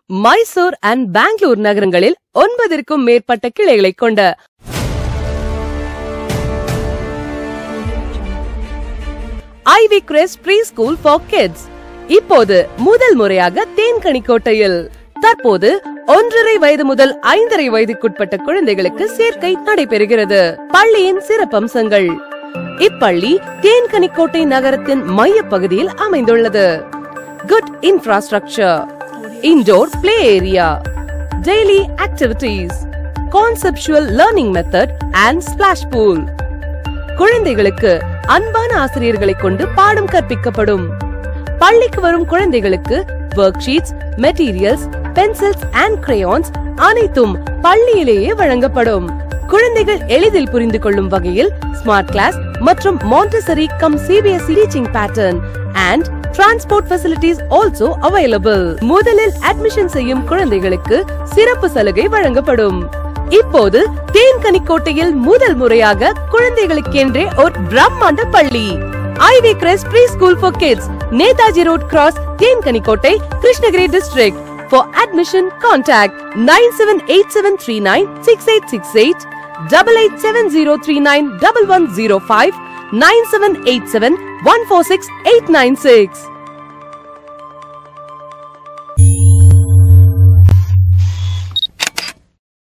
Mysore and Bangalore நகரங்களில் ஒன்பதிற்கும் மேற்பட்ட கிளைகளைக் கொண்ட Ivy Crest pre school for kids இப்போது முதல் முறையாக தேன்கனிக்கோட்டையில் தற்போது ஒன்றரை வயது முதல் ஐந்தரை வயதுக்குட்பட்ட குழந்தைகளுக்கு சேர்க்கை நடைபெறுகிறது பள்ளியின் சிறப்பம்சங்கள் இப்பள்ளி தேன்கனிக்கோட்டை நகரத்தின் மைய பகுதியில் அமைந்துள்ளது good infrastructure indoor play area daily activities conceptual learning method and splash pool குழந்தைகளுக்கு அன்பான ஆசிரியர்களை கொண்டு பாடம் கற்பிக்கப்படும் பள்ளிக்கு வரும் குழந்தைகளுக்கு work sheets materials pencils and crayons அனைத்தும் பள்ளியிலேயே வழங்கப்படும் குழந்தைகள் எளிதில் புரிந்து கொள்ளும் வகையில் ஸ்மார்ட் கிளாஸ் மற்றும் Montessori cum CBSE teaching pattern and transport facilities also available முதலில் அட்மிஷன் செய்யும் குழந்தைகளுக்கு சிறப்பு சலுகை வழங்கப்படும் இப்போது தேன்கனிக்கோட்டையில் முதல் முறையாக குழந்தைகளுக்கென்றே ஒரு பிரம்மாண்ட பள்ளி Ivy Crest pre school for kids Netaji road cross Thenkanikottai Krishnagiri district For admission, contact 9787396868, 8870391105, 9787146896.